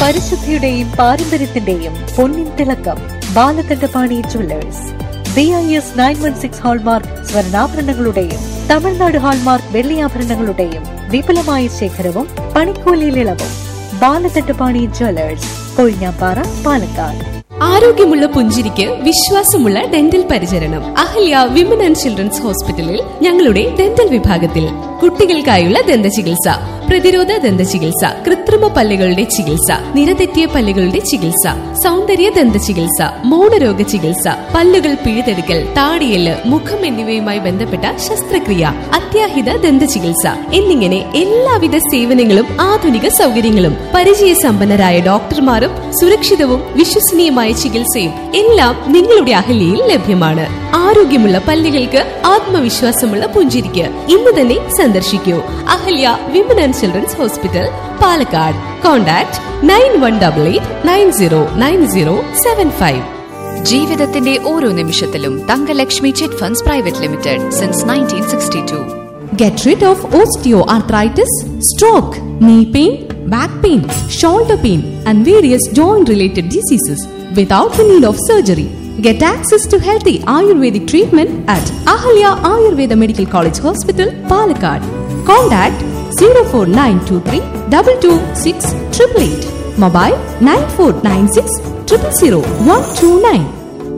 പരിശുദ്ധിയുടെയും പാരമ്പര്യത്തിന്റെയും പൊന്നിൻ തിളക്കം Balakandapani jewellers B I S nine one six hallmark സ്വർണ്ണാഭരണങ്ങളുടെയും തമിഴ്നാട് ഹാൾമാർക്ക് വെള്ളിയാഭരണങ്ങളുടെയും വിപുലമായ ശേഖരവും പണിക്കൂലിയിൽ ഇളവും ബാലകണ്ഠപാണി ജ്വല്ലേഴ്സ് കൊഴിഞ്ഞാപ്പാറ പാലക്കാട് ആരോഗ്യമുള്ള പുഞ്ചിരിക്ക് വിശ്വാസമുള്ള ഡെന്റൽ പരിചരണം അഹല്യ വിമൻ ആൻഡ് ചിൽഡ്രൻസ് ഹോസ്പിറ്റലിൽ ഞങ്ങളുടെ ഡെന്റൽ വിഭാഗത്തിൽ കുട്ടികൾക്കായുള്ള ദന്ത ചികിത്സ പ്രതിരോധ ദന്ത ചികിത്സ കൃത്രിമ പല്ലുകളുടെ ചികിത്സ നിരതെറ്റിയ പല്ലുകളുടെ ചികിത്സ സൗന്ദര്യ ദന്ത ചികിത്സ മൗനരോഗ ചികിത്സ പല്ലുകൾ പിഴുതെടുക്കൽ താടിയല് മുഖം എന്നിവയുമായി ബന്ധപ്പെട്ട ശസ്ത്രക്രിയ അത്യാഹിത ദന്ത ചികിത്സ എന്നിങ്ങനെ എല്ലാവിധ സേവനങ്ങളും ആധുനിക സൗകര്യങ്ങളും പരിചയസമ്പന്നരായ ഡോക്ടർമാരും സുരക്ഷിതവും വിശ്വസനീയമായ ചികിത്സയും എല്ലാം നിങ്ങളുടെ അഹല്യയിൽ ലഭ്യമാണ് ആരോഗ്യമുള്ള പല്ലുകൾക്ക് ആത്മവിശ്വാസമുള്ള പുഞ്ചിരിക്ക് ഇന്ന് തന്നെ സന്ദർശിക്കൂ Ahalya women and children's hospital Palakkad contact nine one double eight nine zero nine zero seven five ജീവിതത്തിന്റെ ഓരോ നിമിഷത്തിലും Thankalakshmi chit funds private limited since nineteen sixty two Get rid of osteoarthritis, stroke, knee pain, back pain, shoulder pain, and various joint related diseases without the need of surgery. Get access to healthy Ayurvedic treatment at Ahalya Ayurveda Medical College Hospital, Palakkad. Contact 04923 226 888. Mobile 9496 000 129.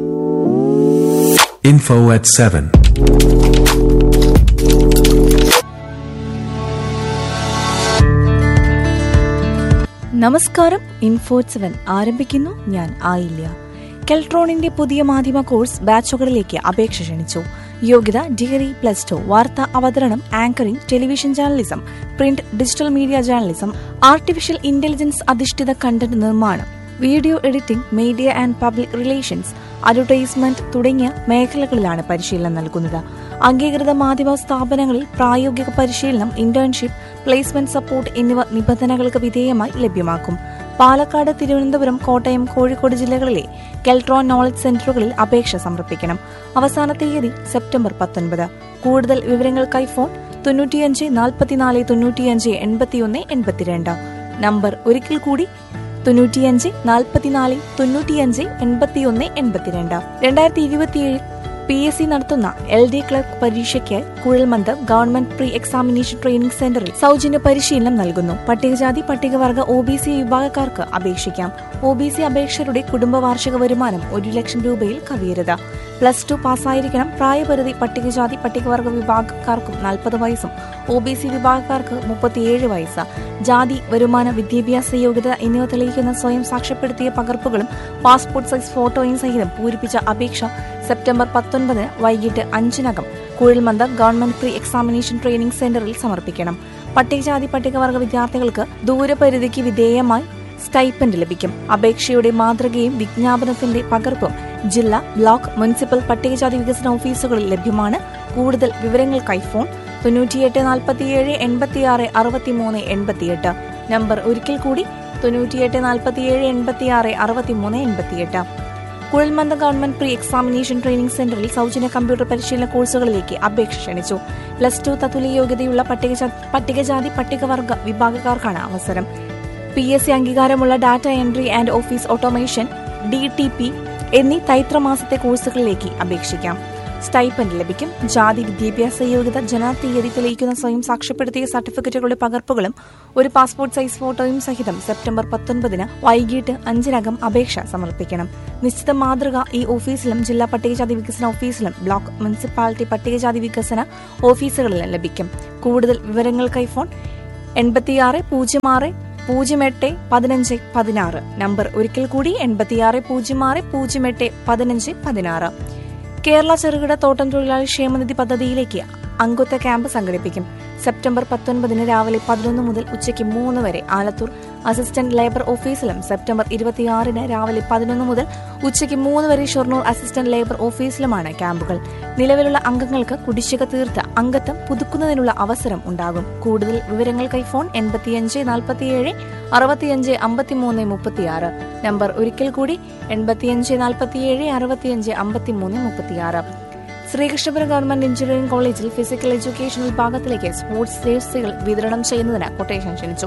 Info at 7. നമസ്കാരം ഇൻഫോട്ട് seven ആരംഭിക്കുന്നു ഞാൻ ആയില്യ കെൽട്രോണിന്റെ പുതിയ മാധ്യമ course ബാച്ചുകളിലേക്ക് അപേക്ഷ ക്ഷണിച്ചു യോഗ്യത degree plus two വാർത്താ അവതരണം anchoring television journalism print digital media journalism artificial intelligence അധിഷ്ഠിത കണ്ടന്റ് നിർമ്മാണം video editing media and public relations advertisement തുടങ്ങിയ മേഖലകളിലാണ് പരിശീലനം നൽകുന്നത് അംഗീകൃത മാധ്യമ സ്ഥാപനങ്ങളിൽ പ്രായോഗിക പരിശീലനം ഇന്റേൺഷിപ്പ് പ്ലേസ്മെന്റ് സപ്പോർട്ട് എന്നിവ നിബന്ധനകൾക്ക് വിധേയമായി ലഭ്യമാക്കും പാലക്കാട് തിരുവനന്തപുരം കോട്ടയം കോഴിക്കോട് ജില്ലകളിലെ കെൽട്രോൺ നോളജ് സെന്ററുകളിൽ അപേക്ഷ സമർപ്പിക്കണം അവസാന തീയതി സെപ്റ്റംബർ പത്തൊൻപത് കൂടുതൽ വിവരങ്ങൾക്കായി ഫോൺ തൊണ്ണൂറ്റിയഞ്ച് നാൽപ്പത്തിനാല് തൊണ്ണൂറ്റിയഞ്ച് എൺപത്തിയൊന്ന് എൺപത്തിരണ്ട് നമ്പർ ഒരിക്കൽ കൂടി തൊണ്ണൂറ്റിയഞ്ച് നാൽപ്പത്തിനാല് തൊണ്ണൂറ്റിയഞ്ച് എൺപത്തിയൊന്ന് എൺപത്തിരണ്ട് രണ്ടായിരത്തി ഇരുപത്തിയേഴിൽ പി എസ് സി നടത്തുന്ന എൽ ഡി ക്ലർക്ക് പരീക്ഷയ്ക്ക് Kuzhalmannam government pre examination training സെന്ററിൽ സൗജന്യ പരിശീലനം നൽകുന്നു പട്ടികജാതി പട്ടികവർഗ ഒ ബി സി വിഭാഗക്കാർക്ക് അപേക്ഷിക്കാം ഒ ബി സി അപേക്ഷകരുടെ കുടുംബ വാർഷിക വരുമാനം ഒരു ലക്ഷം രൂപയിൽ കവിയരുത് പ്ലസ് ടു പാസ്സായിരിക്കണം പ്രായപരിധി പട്ടികജാതി പട്ടികവർഗ വിഭാഗക്കാർക്കും നാൽപ്പത് വയസ്സും ഒ ബി സി വിഭാഗക്കാർക്ക് മുപ്പത്തിയേഴ് വയസ്സ് ജാതി വരുമാന വിദ്യാഭ്യാസ യോഗ്യത എന്നിവ തെളിയിക്കുന്ന സ്വയം സാക്ഷ്യപ്പെടുത്തിയ പകർപ്പുകളും പാസ്പോർട്ട് സൈസ് ഫോട്ടോയും സഹിതം പൂരിപ്പിച്ച അപേക്ഷ സെപ്റ്റംബർ പത്തൊൻപതിന് വൈകിട്ട് അഞ്ചിനകം Kuzhalmannam government pre examination training സെന്ററിൽ സമർപ്പിക്കണം പട്ടികജാതി പട്ടികവർഗ വിദ്യാർത്ഥികൾക്ക് ദൂരപരിധിക്ക് വിധേയമായി സ്റ്റൈപ്പൻഡ് ലഭിക്കും അപേക്ഷയുടെ മാതൃകയും വിജ്ഞാപനത്തിന്റെ പകർപ്പും ജില്ലാ ബ്ലോക്ക് മുനിസിപ്പൽ പട്ടികജാതി വികസന ഓഫീസുകളിൽ ലഭ്യമാണ് കൂടുതൽ വിവരങ്ങൾക്കായി ഫോൺ തൊണ്ണൂറ്റിയെട്ട് നാൽപ്പത്തിയേഴ് എൺപത്തിയാറ് അറുപത്തിമൂന്ന് എൺപത്തിയെട്ട് നമ്പർ ഒരിക്കൽ കൂടി തൊണ്ണൂറ്റിയെട്ട് നാൽപ്പത്തിയേഴ് എൺപത്തിയാറ് അറുപത്തിമൂന്ന് എൺപത്തിയെട്ട് Kuzhalmannam government pre examination training സെന്ററിൽ സൗജന്യ കമ്പ്യൂട്ടർ പരിശീലന കോഴ്സുകളിലേക്ക് അപേക്ഷ ക്ഷണിച്ചു പ്ലസ് ടു തത്തുല്യ യോഗ്യതയുള്ള പട്ടികജാ- പട്ടികജാതി പട്ടികവർഗ വിഭാഗക്കാർക്കാണ് അവസരം പി എസ് സി അംഗീകാരമുള്ള data entry and office automation D T P എന്നീ തൈത്രമാസത്തെ കോഴ്സുകളിലേക്ക് അപേക്ഷിക്കാം സ്റ്റൈപ്പൻഡ് ലഭിക്കും ജാതി വിദ്യാഭ്യാസ യോഗ്യത ജനതീയതി തെളിയിക്കുന്ന സ്വയം സാക്ഷ്യപ്പെടുത്തിയ സർട്ടിഫിക്കറ്റുകളുടെ പകർപ്പുകളും ഒരു പാസ്പോർട്ട് സൈസ് ഫോട്ടോയും സഹിതം സെപ്റ്റംബർ പത്തൊൻപതിന് വൈകിട്ട് അഞ്ചിനകം അപേക്ഷ സമർപ്പിക്കണം നിശ്ചിത മാതൃക ഈ ഓഫീസിലും ജില്ലാ പട്ടികജാതി വികസന ഓഫീസിലും ബ്ലോക്ക് മുനിസിപ്പാലിറ്റി പട്ടികജാതി വികസന ഓഫീസുകളിലും ലഭിക്കും കൂടുതൽ വിവരങ്ങൾക്കായി ഫോൺ എൺപത്തിയാറ് പൂജ്യം ആറ് പൂജ്യം എട്ട് പതിനഞ്ച് പതിനാറ് നമ്പർ ഒരിക്കൽ കൂടി എൺപത്തിയാറ് പൂജ്യം ആറ് പൂജ്യം എട്ട് പതിനഞ്ച് പതിനാറ് കേരള ചെറുകിട തോട്ടം തൊഴിലാളി ക്ഷേമനിധി പദ്ധതിയിലേക്ക് അംഗത്വ ക്യാമ്പ് സംഘടിപ്പിക്കും സെപ്റ്റംബർ പത്തൊൻപതിന് രാവിലെ പതിനൊന്ന് മുതൽ ഉച്ചയ്ക്ക് മൂന്ന് വരെ ആലത്തൂർ അസിസ്റ്റന്റ് ലേബർ ഓഫീസിലും സെപ്റ്റംബർ ഇരുപത്തിയാറിന് രാവിലെ പതിനൊന്ന് മുതൽ ഉച്ചയ്ക്ക് മൂന്ന് വരെ ഷൊർണൂർ അസിസ്റ്റന്റ് ലേബർ ഓഫീസിലുമാണ് ക്യാമ്പുകൾ നിലവിലുള്ള അംഗങ്ങൾക്ക് കുടിശ്ശിക തീർത്ത് അംഗത്വം പുതുക്കുന്നതിനുള്ള അവസരം ഉണ്ടാകും കൂടുതൽ വിവരങ്ങൾക്കായി ഫോൺ എൺപത്തിയഞ്ച് നാൽപ്പത്തിയേഴ് അറുപത്തിയഞ്ച് അമ്പത്തിമൂന്ന് മുപ്പത്തിയാറ് നമ്പർ ഒരിക്കൽ കൂടി എൺപത്തിയഞ്ച് നാൽപ്പത്തിയേഴ് അറുപത്തിയഞ്ച് അമ്പത്തിമൂന്ന് മുപ്പത്തിയാറ് ശ്രീകൃഷ്ണപുരം ഗവൺമെന്റ് എഞ്ചിനീയറിംഗ് കോളേജിൽ ഫിസിക്കൽ എഡ്യൂക്കേഷൻ വിഭാഗത്തിലേക്ക് സ്പോർട്സ് ജേഴ്സികൾ വിതരണം ചെയ്യുന്നതിന് കൊട്ടേഷൻ ക്ഷണിച്ചു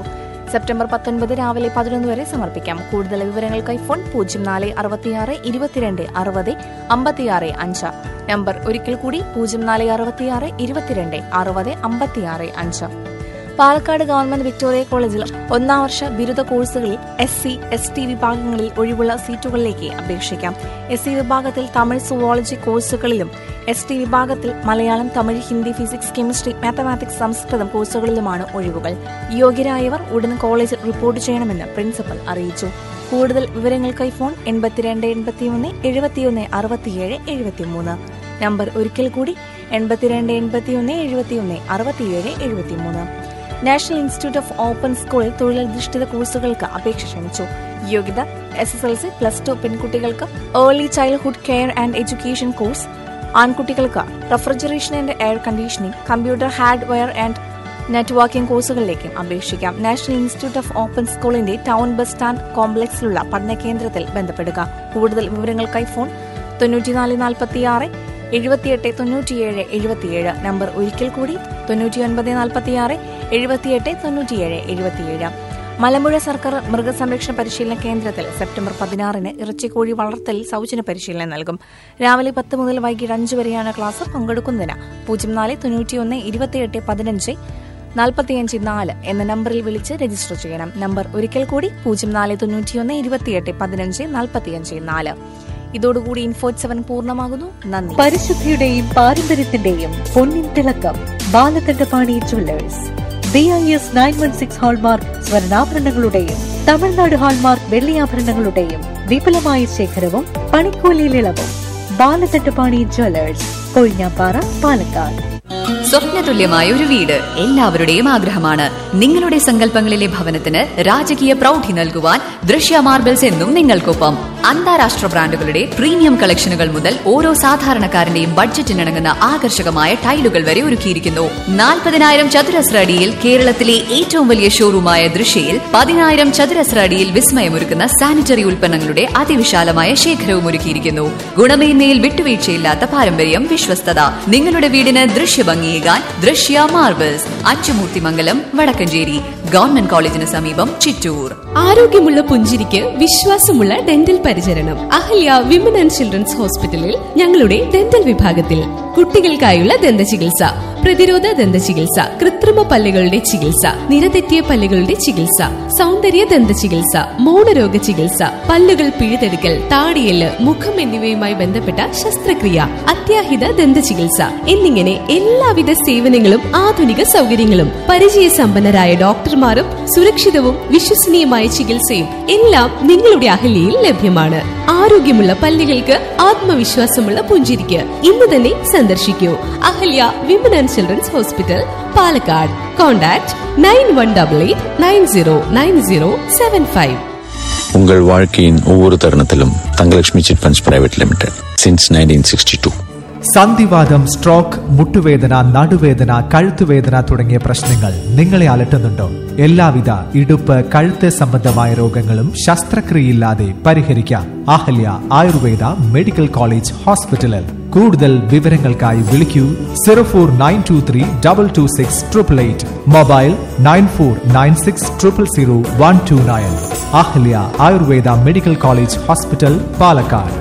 സെപ്റ്റംബർ പത്തൊൻപത് രാവിലെ പതിനൊന്ന് വരെ സമർപ്പിക്കാം കൂടുതൽ വിവരങ്ങൾക്കായി ഫോൺ പൂജ്യം നാല് അറുപത്തിയാറ് ഇരുപത്തിരണ്ട് അറുപത് അമ്പത്തിയാറ് അഞ്ച് നമ്പർ ഒരിക്കൽ കൂടി പൂജ്യം നാല് അറുപത്തിയാറ് ഇരുപത്തിരണ്ട് അറുപത് അമ്പത്തിയാറ് അഞ്ച് പാലക്കാട് ഗവൺമെന്റ് വിക്ടോറിയ കോളേജിൽ ഒന്നാം വർഷ ബിരുദ കോഴ്സുകളിൽ എസ് സി എസ് ടി വിഭാഗങ്ങളിൽ ഒഴിവുള്ള സീറ്റുകളിലേക്ക് അപേക്ഷിക്കാം എസ് സി വിഭാഗത്തിൽ തമിഴ് സുവോളജി കോഴ്സുകളിലും എസ് ടി വിഭാഗത്തിൽ Malayalam Tamil Hindi physics chemistry mathematics സംസ്കൃതം കോഴ്സുകളിലുമാണ് ഒഴിവുകൾ യോഗ്യരായവർ ഉടൻ കോളേജിൽ റിപ്പോർട്ട് ചെയ്യണമെന്ന് പ്രിൻസിപ്പൽ അറിയിച്ചു കൂടുതൽ വിവരങ്ങൾക്കായി ഫോൺ എൺപത്തിരണ്ട് എൺപത്തിയൊന്ന് എഴുപത്തിയൊന്ന് അറുപത്തിയേഴ് എഴുപത്തിമൂന്ന് നമ്പർ ഒരിക്കൽ കൂടി എൺപത്തിരണ്ട് എൺപത്തിയൊന്ന് എഴുപത്തിയൊന്ന് അറുപത്തിയേഴ് എഴുപത്തിമൂന്ന് നാഷണൽ ഇൻസ്റ്റിറ്റ്യൂട്ട് ഓഫ് ഓപ്പൺ സ്കൂളിൽ തൊഴിലധിഷ്ഠിത കോഴ്സുകൾക്ക് അപേക്ഷ ക്ഷണിച്ചു യോഗ്യത S S L C plus two പെൺകുട്ടികൾക്ക് early childhood care and education course ആൺകുട്ടികൾക്ക് refrigeration and air conditioning computer hardware and networking കോഴ്സുകളിലേക്കും അപേക്ഷിക്കാം നാഷണൽ ഇൻസ്റ്റിറ്റ്യൂട്ട് ഓഫ് ഓപ്പൺ സ്കൂളിന്റെ ടൗൺ ബസ് സ്റ്റാൻഡ് കോംപ്ലക്സിലുള്ള പഠന കേന്ദ്രത്തിൽ ബന്ധപ്പെടുക കൂടുതൽ വിവരങ്ങൾക്കായി ഫോൺ തൊണ്ണൂറ്റിനാല് നാൽപ്പത്തിയാറ് എഴുപത്തിയെട്ട് തൊണ്ണൂറ്റിയേഴ് എഴുപത്തിയേഴ് നമ്പർ ഒരിക്കൽ കൂടി തൊണ്ണൂറ്റിയൊൻപത് നാൽപ്പത്തിയാറ് എഴുപത്തിയെട്ട് തൊണ്ണൂറ്റിയേഴ് എഴുപത്തിയേഴ് മലമ്പുഴ സർക്കാർ മൃഗസംരക്ഷണ പരിശീലന കേന്ദ്രത്തിൽ സെപ്റ്റംബർ പതിനാറിന് ഇറച്ചിക്കോഴി വളർത്തലിൽ സൗജന്യ പരിശീലനം നൽകും രാവിലെ പത്ത് മുതൽ വൈകിട്ട് അഞ്ച് വരെയാണ് ക്ലാസ് പങ്കെടുക്കുന്നതിന് പൂജ്യം നാല് തൊണ്ണൂറ്റിയൊന്ന് ഇരുപത്തിയെട്ട് പതിനഞ്ച് നാൽപ്പത്തിയഞ്ച് നാല് എന്ന നമ്പറിൽ വിളിച്ച് രജിസ്റ്റർ ചെയ്യണം നമ്പർ ഒരിക്കൽ കൂടി പൂജ്യം നാല് തൊണ്ണൂറ്റിയൊന്ന് ഇരുപത്തിയെട്ട് പതിനഞ്ച് നാൽപ്പത്തിയഞ്ച് നാല് ഇതോടുകൂടി ഇൻഫോറ്റ് സെവൻ പൂർണ്ണമാകുന്നു നന്ദി പരിശുദ്ധിയുടെയും പാരമ്പര്യത്തിന്റെയും പൊന്നിൻ തിളക്കം Balakandapani jewellers B I S nine one six hallmark സ്വർണ്ണാഭരണങ്ങളുടെയും തമിഴ്നാട് ഹാൾമാർക്ക് വെള്ളിയാഭരണങ്ങളുടെയും വിപുലമായ ശേഖരവും പണിക്കൂലിയിൽ ഇളവും ബാലകണ്ഠപാണി ജ്വല്ലേഴ്സ് കൊഴിഞ്ഞാപ്പാറ പാലക്കാട് സ്വപ്നതുല്യമായ ഒരു വീട് എല്ലാവരുടെയും ആഗ്രഹമാണ് നിങ്ങളുടെ സങ്കല്പങ്ങളിലെ ഭവനത്തിന് രാജകീയ പ്രൗഢി നൽകുവാൻ ദൃശ്യ മാർബിൾസ് എന്നും നിങ്ങൾക്കൊപ്പം അന്താരാഷ്ട്ര ബ്രാൻഡുകളുടെ പ്രീമിയം കളക്ഷനുകൾ മുതൽ ഓരോ സാധാരണക്കാരന്റെയും ബഡ്ജറ്റിനിണങ്ങുന്ന ആകർഷകമായ ടൈലുകൾ വരെ ഒരുക്കിയിരിക്കുന്നു നാൽപ്പതിനായിരം ചതുരശ്ര അടിയിൽ കേരളത്തിലെ ഏറ്റവും വലിയ ഷോറൂമായ ദൃശ്യയിൽ പതിനായിരം ചതുരശ്ര അടിയിൽ വിസ്മയമൊരുക്കുന്ന സാനിറ്ററി ഉൽപ്പന്നങ്ങളുടെ അതിവിശാലമായ ശേഖരവും ഒരുക്കിയിരിക്കുന്നു ഗുണമേന്മയിൽ വിട്ടുവീഴ്ചയില്ലാത്ത പാരമ്പര്യം വിശ്വസ്തത നിങ്ങളുടെ വീടിന് ദൃശ്യഭംഗിയേകാൻ ദൃശ്യ മാർബിൾസ് അച്ചുമൂർത്തിമംഗലം വടക്കഞ്ചേരി ഗവൺമെന്റ് കോളേജിന് സമീപം ചിറ്റൂർ ആരോഗ്യമുള്ള പുഞ്ചിരിക്ക് വിശ്വാസമുള്ള ഡെന്റൽ പരിചരണം അഹല്യ വിമൻ ആൻഡ് ചിൽഡ്രൻസ് ഹോസ്പിറ്റലിൽ ഞങ്ങളുടെ ഡെന്റൽ വിഭാഗത്തിൽ കുട്ടികൾക്കായുള്ള ദന്ത ചികിത്സ പ്രതിരോധ ദന്ത ചികിത്സ കൃത്രിമ പല്ലുകളുടെ ചികിത്സ നിരതെറ്റിയ പല്ലുകളുടെ ചികിത്സ സൗന്ദര്യ ദന്ത ചികിത്സ മൗനരോഗ ചികിത്സ പല്ലുകൾ പിഴുതെടുക്കൽ താടിയല് മുഖം എന്നിവയുമായി ബന്ധപ്പെട്ട ശസ്ത്രക്രിയ അത്യാഹിത ദന്ത ചികിത്സ എന്നിങ്ങനെ എല്ലാവിധ സേവനങ്ങളും ആധുനിക സൗകര്യങ്ങളും പരിചയസമ്പന്നരായ ഡോക്ടർമാരും സുരക്ഷിതവും വിശ്വസനീയമായ ചികിത്സയും എല്ലാം നിങ്ങളുടെ അഹല്യയിൽ ലഭ്യമാണ് ആരോഗ്യമുള്ള പല്ലുകൾക്ക് ആത്മവിശ്വാസമുള്ള പുഞ്ചിരിക്ക് ഇന്ന് തന്നെ സന്ദർശിക്കൂ Ahalya women and children's hospital Palakkad contact nine one double eight nine zero nine zero seven five உங்கள் வாழ்க்கையின் ஒவ்வொரு தருணத்திலும் Thangalakshmi chit funds private limited since nineteen sixty two സന്ധിവാദം സ്ട്രോക്ക് മുട്ടുവേദന നടുവേദന കഴുത്തുവേദന തുടങ്ങിയ പ്രശ്നങ്ങൾ നിങ്ങളെ അലട്ടുന്നുണ്ടോ എല്ലാവിധ ഇടുപ്പ് കഴുത്ത് സംബന്ധമായ രോഗങ്ങളും ശസ്ത്രക്രിയയില്ലാതെ പരിഹരിക്കാം അഹല്യ ആയുർവേദ മെഡിക്കൽ കോളേജ് ഹോസ്പിറ്റലിൽ കൂടുതൽ വിവരങ്ങൾക്കായി വിളിക്കൂ zero four nine two three double two six triple eight mobile nine four nine six triple zero one two nine Ahalya Ayurveda medical college hospital Palakkad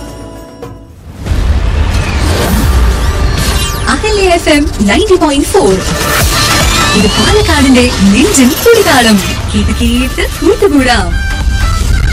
Ahalya F M ninety point four ഇത് പാലക്കാടിന്റെ നെഞ്ചിൻ തുടിതാളം കേട്ട് കേട്ട് കൂട്ടുകൂടാം